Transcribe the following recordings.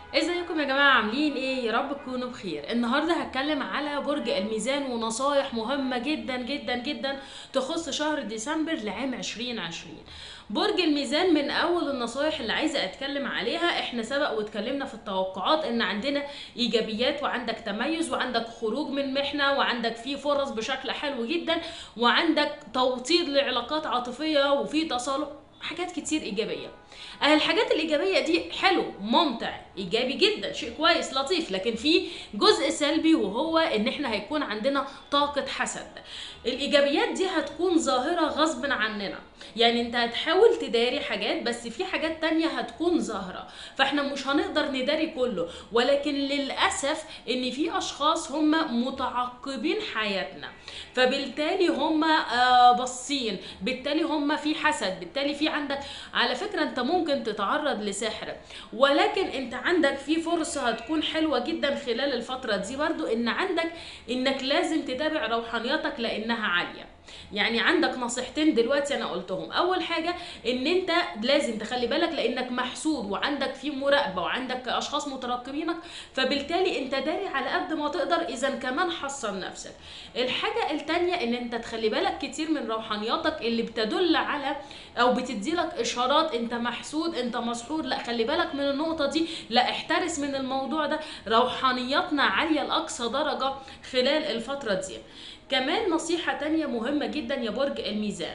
ازيكم يا جماعة عاملين ايه يا رب تكونوا بخير النهاردة هتكلم على برج الميزان ونصايح مهمة جدا جدا جدا تخص شهر ديسمبر لعام 2020 برج الميزان من اول النصايح اللي عايزة اتكلم عليها احنا سبق واتكلمنا في التوقعات ان عندنا ايجابيات وعندك تميز وعندك خروج من محنة وعندك فيه فرص بشكل حلو جدا وعندك توطيد لعلاقات عاطفية وفي تصالح حاجات كتير ايجابيه أه الحاجات الايجابيه دي حلو ممتع ايجابي جدا شيء كويس لطيف لكن في جزء سلبي وهو ان احنا هيكون عندنا طاقه حسد الايجابيات دي هتكون ظاهره غصب عننا يعني انت هتحاول تداري حاجات بس في حاجات تانية هتكون ظاهرة فاحنا مش هنقدر نداري كله ولكن للأسف ان في اشخاص هم متعقبين حياتنا فبالتالي هم آه باصين بالتالي هم في حسد بالتالي في عندك على فكرة انت ممكن تتعرض لسحر ولكن انت عندك في فرصة هتكون حلوة جدا خلال الفترة دي برضو ان عندك انك لازم تتابع روحانياتك لانها عالية يعني عندك نصيحتين دلوقتي انا قلتهم اول حاجه ان انت لازم تخلي بالك لانك محسود وعندك في مراقبه وعندك اشخاص مترقبينك فبالتالي انت داري على قد ما تقدر اذا كمان حصن نفسك الحاجه التانية ان انت تخلي بالك كتير من روحانياتك اللي بتدل على او بتدي لك اشارات انت محسود انت مسحور لا خلي بالك من النقطه دي لا احترس من الموضوع ده روحانياتنا عاليه لاقصى درجه خلال الفتره دي كمان نصيحة تانية مهمة جدا يا برج الميزان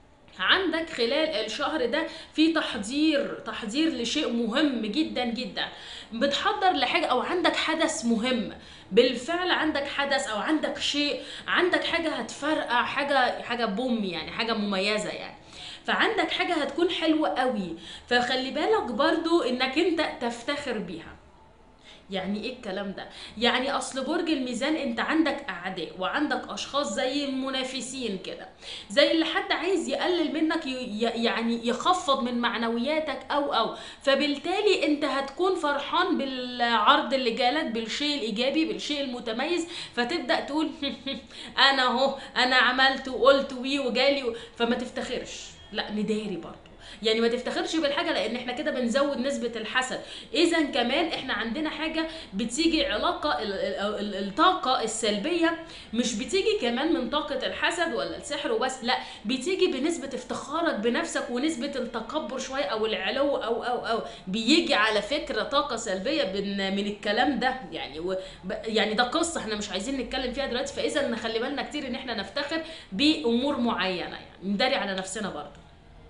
عندك خلال الشهر ده في تحضير تحضير لشيء مهم جدا جدا بتحضر لحاجة او عندك حدث مهم بالفعل عندك حدث او عندك شيء عندك حاجة هتفرقع حاجة حاجة بوم يعني حاجة مميزة يعني فعندك حاجة هتكون حلوة قوي فخلي بالك برضو انك انت تفتخر بيها يعني ايه الكلام ده يعني اصل برج الميزان انت عندك اعداء وعندك اشخاص زي المنافسين كده زي اللي حد عايز يقلل منك يعني يخفض من معنوياتك او او فبالتالي انت هتكون فرحان بالعرض اللي جالك بالشيء الايجابي بالشيء المتميز فتبدا تقول انا اهو انا عملت وقلت وي وجالي فما تفتخرش لا نداري برضه يعني ما تفتخرش بالحاجه لان احنا كده بنزود نسبه الحسد اذا كمان احنا عندنا حاجه بتيجي علاقه الطاقه السلبيه مش بتيجي كمان من طاقه الحسد ولا السحر وبس لا بتيجي بنسبه افتخارك بنفسك ونسبه التكبر شويه او العلو او او او بيجي على فكره طاقه سلبيه من من الكلام ده يعني و يعني ده قصه احنا مش عايزين نتكلم فيها دلوقتي فاذا نخلي بالنا كتير ان احنا نفتخر بامور معينه يعني نداري على نفسنا برضه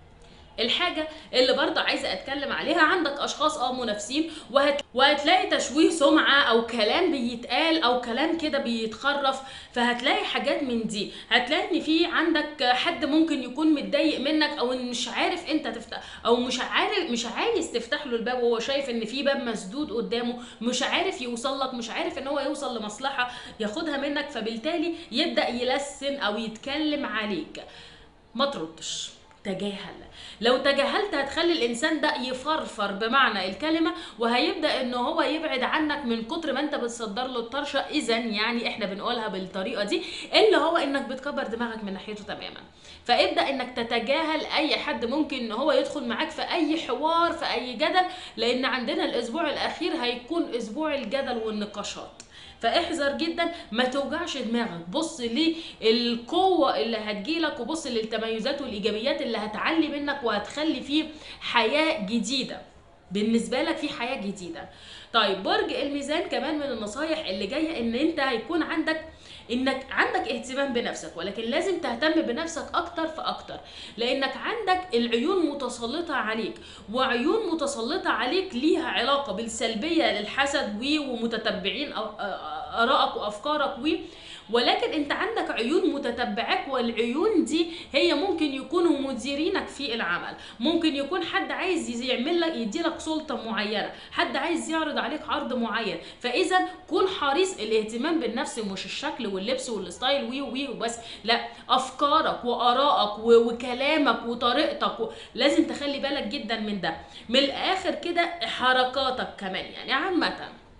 الحاجه اللي برضه عايزه اتكلم عليها عندك اشخاص اه منافسين وهت... وهتلاقي تشويه سمعه او كلام بيتقال او كلام كده بيتخرف فهتلاقي حاجات من دي هتلاقي ان في عندك حد ممكن يكون متضايق منك او مش عارف انت تفتح او مش عارف مش عايز تفتح له الباب وهو شايف ان في باب مسدود قدامه مش عارف يوصل لك مش عارف ان هو يوصل لمصلحه ياخدها منك فبالتالي يبدا يلسن او يتكلم عليك ما تردش تجاهل لو تجاهلت هتخلي الانسان ده يفرفر بمعنى الكلمه وهيبدا ان هو يبعد عنك من كتر ما انت بتصدر له الطرشه اذا يعني احنا بنقولها بالطريقه دي اللي هو انك بتكبر دماغك من ناحيته تماما فابدا انك تتجاهل اي حد ممكن ان هو يدخل معاك في اي حوار في اي جدل لان عندنا الاسبوع الاخير هيكون اسبوع الجدل والنقاشات فاحذر جدا ما توجعش دماغك بص للقوه اللي هتجيلك وبص للتميزات والايجابيات اللي هتعلي منك وهتخلي فيه حياه جديده بالنسبه لك في حياه جديده طيب برج الميزان كمان من النصايح اللي جايه ان انت هيكون عندك انك عندك اهتمام بنفسك ولكن لازم تهتم بنفسك اكتر فاكتر لانك عندك العيون متسلطه عليك وعيون متسلطه عليك ليها علاقه بالسلبيه للحسد ومتتبعين ارائك وافكارك و ولكن انت عندك عيون متتبعاك والعيون دي هي ممكن يكونوا مديرينك في العمل ممكن يكون حد عايز يعمل لك يدي لك سلطه معينه حد عايز يعرض عليك عرض معين فاذا كن حريص الاهتمام بالنفس مش الشكل واللبس والستايل وي وي وبس لا افكارك وارائك وكلامك وطريقتك و... لازم تخلي بالك جدا من ده من الاخر كده حركاتك كمان يعني عامه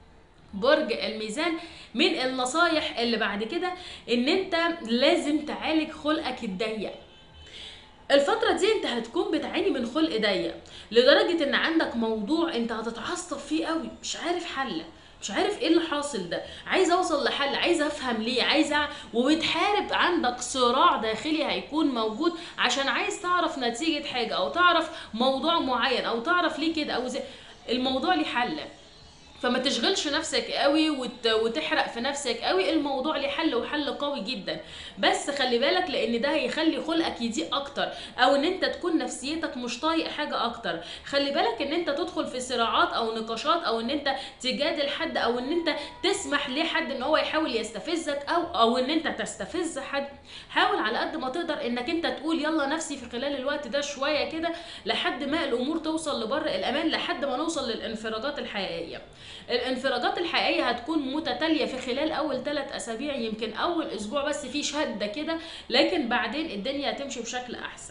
برج الميزان من النصايح اللي بعد كده ان انت لازم تعالج خلقك الضيق الفترة دي انت هتكون بتعاني من خلق ضيق لدرجة ان عندك موضوع انت هتتعصب فيه قوي مش عارف حله مش عارف ايه اللي حاصل ده عايز اوصل لحل عايز افهم ليه عايز أع... وبتحارب عندك صراع داخلي هيكون موجود عشان عايز تعرف نتيجة حاجة او تعرف موضوع معين او تعرف ليه كده او زي الموضوع ليه حل فما تشغلش نفسك قوي وت... وتحرق في نفسك قوي الموضوع ليه حل وحل قوي جدا بس خلي بالك لان ده هيخلي خلقك يضيق اكتر او ان انت تكون نفسيتك مش طايق حاجه اكتر خلي بالك ان انت تدخل في صراعات او نقاشات او ان انت تجادل حد او ان انت تسمح لحد ان هو يحاول يستفزك او او ان انت تستفز حد حاول على قد ما تقدر انك انت تقول يلا نفسي في خلال الوقت ده شويه كده لحد ما الامور توصل لبر الامان لحد ما نوصل للانفراجات الحقيقيه الانفراجات الحقيقيه هتكون متتاليه في خلال اول ثلاث اسابيع يمكن اول اسبوع بس في شده كده لكن بعدين الدنيا هتمشي بشكل احسن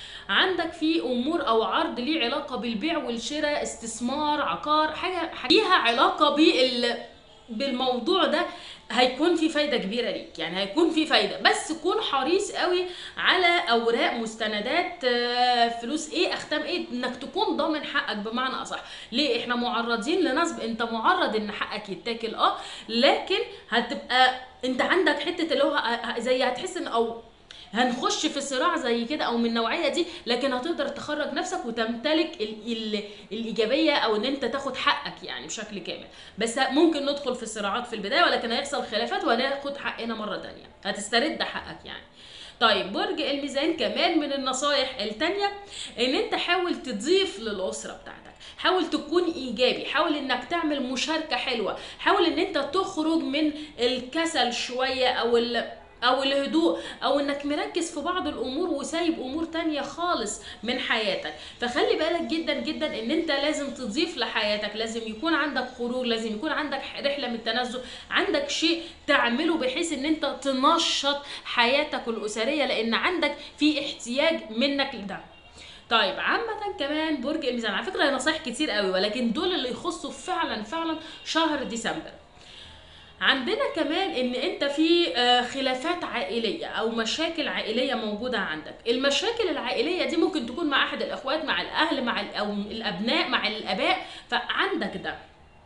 عندك في امور او عرض ليه علاقه بالبيع والشراء استثمار عقار حاجه ليها علاقه بال بالموضوع ده هيكون في فايدة كبيرة ليك يعني هيكون في فايدة بس كون حريص قوي على أوراق مستندات آه، فلوس ايه أختام ايه انك تكون ضامن حقك بمعنى أصح ليه احنا معرضين لنصب انت معرض ان حقك يتاكل اه لكن هتبقى انت عندك حتة اللي هو ه- زي هتحس ان او هنخش في صراع زي كده او من النوعيه دي لكن هتقدر تخرج نفسك وتمتلك ال ال الايجابيه او ان انت تاخد حقك يعني بشكل كامل بس ممكن ندخل في صراعات في البدايه ولكن هيحصل خلافات وهناخد حقنا مره تانية هتسترد حقك يعني طيب برج الميزان كمان من النصايح التانية ان انت حاول تضيف للاسره بتاعتك حاول تكون ايجابي حاول انك تعمل مشاركه حلوه حاول ان انت تخرج من الكسل شويه او ال او الهدوء او انك مركز في بعض الامور وسايب امور تانية خالص من حياتك فخلي بالك جدا جدا ان انت لازم تضيف لحياتك لازم يكون عندك خروج لازم يكون عندك رحلة من التنزه عندك شيء تعمله بحيث ان انت تنشط حياتك الاسرية لان عندك في احتياج منك لده طيب عامة كمان برج الميزان على فكرة هي نصايح كتير قوي ولكن دول اللي يخصوا فعلا فعلا شهر ديسمبر عندنا كمان ان انت في آه، خلافات عائليه او مشاكل عائليه موجوده عندك المشاكل العائليه دي ممكن تكون مع احد الاخوات مع الاهل مع ال- او الابناء مع الاباء فعندك ده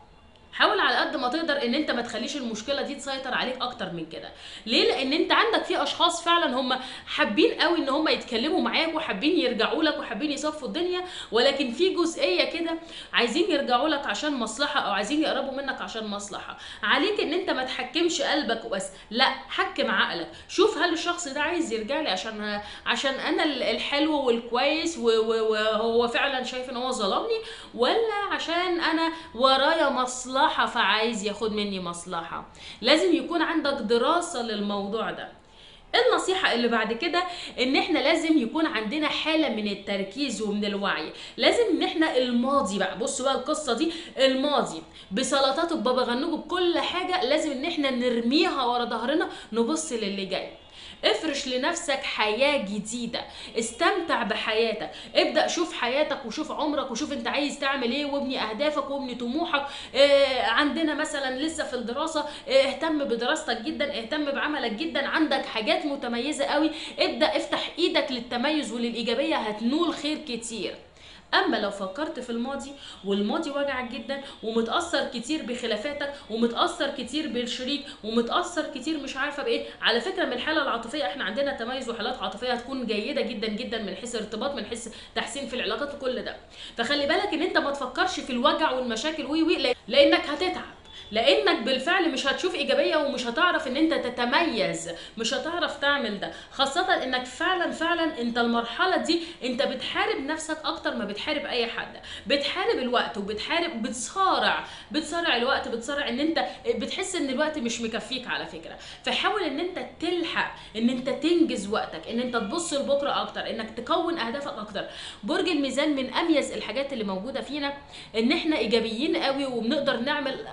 حاول على قد ما تقدر ان انت ما تخليش المشكله دي تسيطر عليك اكتر من كده ليه لان انت عندك في اشخاص فعلا هم حابين قوي ان هم يتكلموا معاك وحابين يرجعوا لك وحابين يصفوا الدنيا ولكن في جزئيه كده عايزين يرجعوا لك عشان مصلحه او عايزين يقربوا منك عشان مصلحه عليك ان انت ما تحكمش قلبك وبس لا حكم عقلك شوف هل الشخص ده عايز يرجع لي عشان عشان انا ال- الحلو والكويس و- و- وهو فعلا شايف ان هو ظلمني ولا عشان انا ورايا مصلحه فعايز ياخد مني مصلحه لازم يكون عندك دراسه للموضوع ده النصيحة اللي بعد كده ان احنا لازم يكون عندنا حالة من التركيز ومن الوعي لازم ان احنا الماضي بقى بصوا بقى القصة دي الماضي بسلطاته ببابا غنوجه بكل حاجة لازم ان احنا نرميها ورا ظهرنا نبص للي جاي افرش لنفسك حياة جديدة استمتع بحياتك ابدأ شوف حياتك وشوف عمرك وشوف انت عايز تعمل ايه وابني اهدافك وابني طموحك اه عندنا مثلا لسه في الدراسة اه اهتم بدراستك جدا اهتم بعملك جدا عندك حاجات متميزة قوي ابدأ افتح ايدك للتميز وللإيجابية هتنول خير كتير اما لو فكرت في الماضي والماضي وجعك جدا ومتاثر كتير بخلافاتك ومتاثر كتير بالشريك ومتاثر كتير مش عارفه بايه على فكره من الحاله العاطفيه احنا عندنا تميز وحالات عاطفيه هتكون جيده جدا جدا من حيث ارتباط من حيث تحسين في العلاقات وكل ده فخلي بالك ان انت ما تفكرش في الوجع والمشاكل وي وي لانك هتتعب لانك بالفعل مش هتشوف ايجابيه ومش هتعرف ان انت تتميز مش هتعرف تعمل ده خاصه انك فعلا فعلا انت المرحله دي انت بتحارب نفسك اكتر ما بتحارب اي حد بتحارب الوقت وبتحارب بتصارع بتصارع الوقت بتصارع ان انت بتحس ان الوقت مش مكفيك على فكره فحاول ان انت تلحق ان انت تنجز وقتك ان انت تبص لبكره اكتر انك تكون اهدافك اكتر برج الميزان من اميز الحاجات اللي موجوده فينا ان احنا ايجابيين قوي وبنقدر نعمل أك...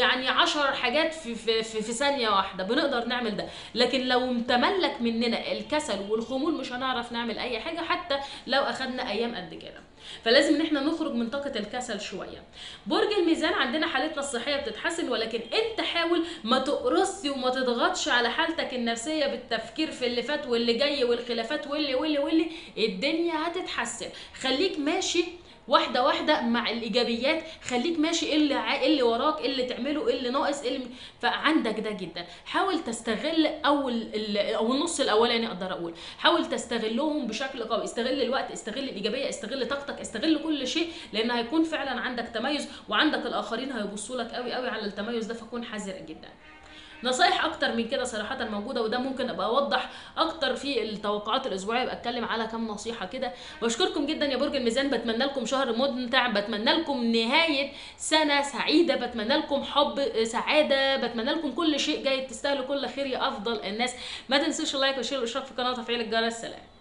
يعني عشر حاجات في, في, في, في ثانيه واحده بنقدر نعمل ده لكن لو تملك مننا الكسل والخمول مش هنعرف نعمل اي حاجه حتى لو اخدنا ايام قد كده فلازم ان احنا نخرج من طاقه الكسل شويه برج الميزان عندنا حالتنا الصحيه بتتحسن ولكن انت حاول ما تقرصش وما تضغطش على حالتك النفسيه بالتفكير في اللي فات واللي جاي والخلافات واللي واللي واللي الدنيا هتتحسن خليك ماشي واحده واحده مع الايجابيات خليك ماشي ايه اللي ع- إيه اللي وراك ايه اللي تعمله ايه اللي ناقص ايه اللي فعندك ده جدا حاول تستغل اول ال- او النص الاولاني اقدر اقول حاول تستغلهم بشكل قوي استغل الوقت استغل الايجابيه استغل طاقتك استغل كل شيء لان هيكون فعلا عندك تميز وعندك الاخرين هيبصوا لك قوي قوي على التميز ده فكون حذر جدا نصايح اكتر من كده صراحه موجوده وده ممكن ابقى اوضح اكتر في التوقعات الاسبوعيه ابقى اتكلم على كام نصيحه كده بشكركم جدا يا برج الميزان بتمنى لكم شهر ممتع بتمنى لكم نهايه سنه سعيده بتمنى لكم حب سعاده بتمنى لكم كل شيء جاي تستاهلوا كل خير يا افضل الناس ما تنسوش اللايك والشير والاشتراك في القناه وتفعيل الجرس سلام